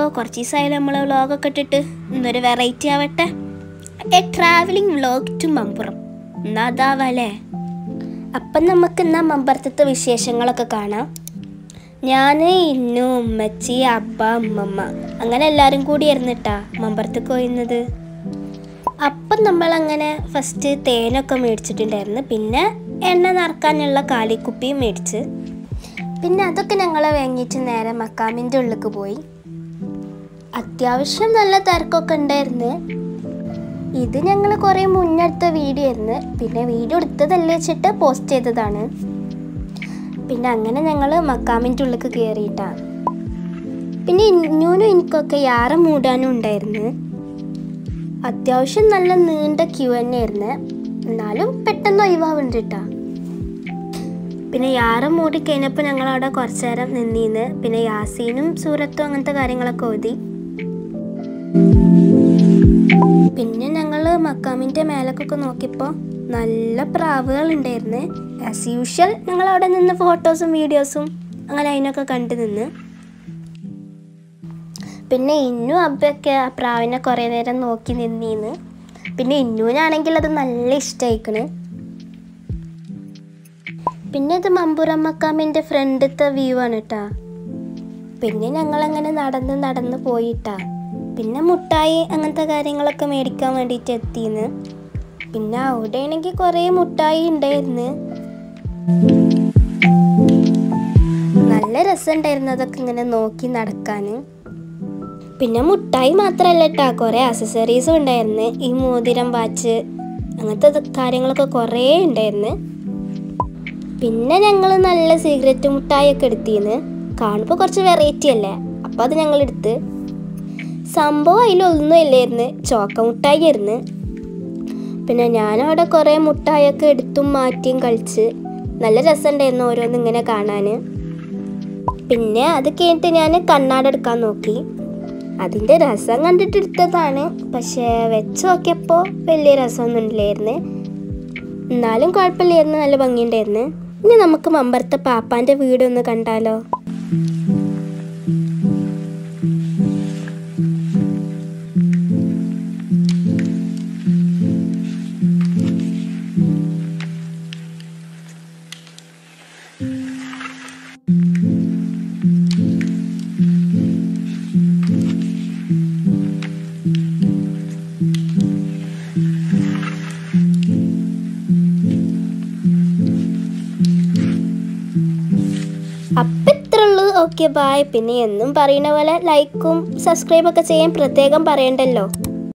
കുറച്ച് ദിവസമായാലും നമ്മൾ വ്ളോഗൊക്കെ ഇട്ടിട്ട് ഇന്നൊരു വെറൈറ്റി ആവട്ടെ a travelling vlog to Mampuram എന്നാ അതാവല്ലേ അപ്പം നമുക്ക് എന്നാ മമ്പുറത്തത്തെ വിശേഷങ്ങളൊക്കെ കാണാം ഞാൻ ഇന്നു ഉമ്മച്ചി അബ്ബ ഉമ്മമ്മ അങ്ങനെ എല്ലാവരും കൂടി ആയിരുന്നിട്ടാ മമ്പുറത്തേക്ക് പോയിരുന്നത് അപ്പം നമ്മളങ്ങനെ ഫസ്റ്റ് തേനൊക്കെ മേടിച്ചിട്ടുണ്ടായിരുന്നു പിന്നെ എണ്ണ നിറക്കാനുള്ള കാലിക്കുപ്പിയും മേടിച്ച് പിന്നെ അതൊക്കെ ഞങ്ങൾ വാങ്ങിയിട്ട് നേരെ മക്കാമിൻ്റെ ഉള്ളിലേക്ക് പോയി അത്യാവശ്യം നല്ല തിരക്കൊക്കെ ഉണ്ടായിരുന്നു ഇത് ഞങ്ങൾ കുറേ മുന്നെടുത്ത വീഡിയോ ആയിരുന്നു പിന്നെ വീഡിയോ എടുത്തതല്ലേ വെച്ചിട്ട് പോസ്റ്റ് ചെയ്തതാണ് പിന്നെ അങ്ങനെ ഞങ്ങൾ മക്കാമിൻ്റെ ഉള്ളിലേക്ക് കയറിയിട്ടാണ് പിന്നെ ഇന്നൂനും എനിക്കൊക്കെ യാറ മൂടാനും ഉണ്ടായിരുന്നു അത്യാവശ്യം നല്ല നീണ്ട ക്യൂ തന്നെയായിരുന്നു എന്നാലും പെട്ടെന്ന് ഒഴിവാവുന്നുണ്ട് കേട്ടോ പിന്നെ യാറ മൂടി കഴിഞ്ഞപ്പോൾ ഞങ്ങൾ അവിടെ കുറച്ച് നേരം നിന്നീന്ന് പിന്നെ യാസീനും സൂറത്തും അങ്ങനത്തെ കാര്യങ്ങളൊക്കെ ഓതി പിന്നെ ഞങ്ങൾ മക്കാമിൻ്റെ മേലക്കൊക്കെ നോക്കിയപ്പോൾ നല്ല പ്രാവുകൾ ഉണ്ടായിരുന്നു ആസ് യൂഷ്വൽ ഞങ്ങൾ അവിടെ നിന്ന് ഫോട്ടോസും വീഡിയോസും അങ്ങനെ അതിനൊക്കെ കണ്ടു നിന്ന് പിന്നെ ഇന്നും അബ്ബയൊക്കെ ആ പ്രാവിനെ കുറേ നേരം നോക്കി നിന്നീന്ന് പിന്നെ ഇന്നുവിനാണെങ്കിൽ അത് നല്ല ഇഷ്ടമായിക്കണ് പിന്നെ ഇത് മമ്പുറം മക്കാമിൻ്റെ ഫ്രണ്ടത്തെ വ്യൂ ആണ് കേട്ടാ പിന്നെ ഞങ്ങളങ്ങനെ നടന്ന് നടന്ന് പോയിട്ടാ പിന്നെ മുട്ടായി അങ്ങനത്തെ കാര്യങ്ങളൊക്കെ മേടിക്കാൻ വേണ്ടിയിട്ട് എത്തിന്ന് പിന്നെ അവിടെ ആണെങ്കിൽ കുറേ മുട്ടായി ഉണ്ടായിരുന്നു നല്ല രസമുണ്ടായിരുന്നു അതൊക്കെ ഇങ്ങനെ നോക്കി നടക്കാൻ പിന്നെ മുട്ടായി മാത്രമല്ല കേട്ടാ കുറേ അസസറീസും ഉണ്ടായിരുന്നു ഈ മോതിരം വാച്ച് അങ്ങനത്തെ ഇത് കാര്യങ്ങളൊക്കെ കുറേ ഉണ്ടായിരുന്നു പിന്നെ ഞങ്ങൾ നല്ല സിഗരറ്റ് മുട്ടായി ഒക്കെ എടുത്തിന്ന് കാണുമ്പോൾ കുറച്ച് വെറൈറ്റി അല്ലേ അപ്പോൾ അത് ഞങ്ങൾ എടുത്ത് സംഭവം അതിലൊന്നും ഇല്ലായിരുന്നു ചോക്ക മുട്ടായി ആയിരുന്നു പിന്നെ ഞാനവിടെ കുറേ മുട്ടായൊക്കെ എടുത്തും മാറ്റിയും കളിച്ച് നല്ല രസമുണ്ടായിരുന്നു ഓരോന്ന് ഇങ്ങനെ കാണാൻ പിന്നെ അത് കഴിഞ്ഞിട്ട് ഞാൻ കണ്ണാടെടുക്കാൻ നോക്കി അതിൻ്റെ രസം കണ്ടിട്ട് എടുത്തതാണ് പക്ഷേ വെച്ച് നോക്കിയപ്പോൾ വലിയ രസമൊന്നും ഇല്ലായിരുന്നു എന്നാലും കുഴപ്പമില്ലായിരുന്നു നല്ല ഭംഗിയുണ്ടായിരുന്നു ഇനി നമുക്ക് മമ്പറത്തെ പാപ്പാൻ്റെ വീട് ഒന്ന് കണ്ടാലോ അപ്പം ഇത്ര ഉള്ളൂ ഓക്കെ ബായ് പിന്നെ എന്നും പറയുന്ന പോലെ ലൈക്കും സബ്സ്ക്രൈബൊക്കെ ചെയ്യാൻ പ്രത്യേകം പറയണ്ടല്ലോ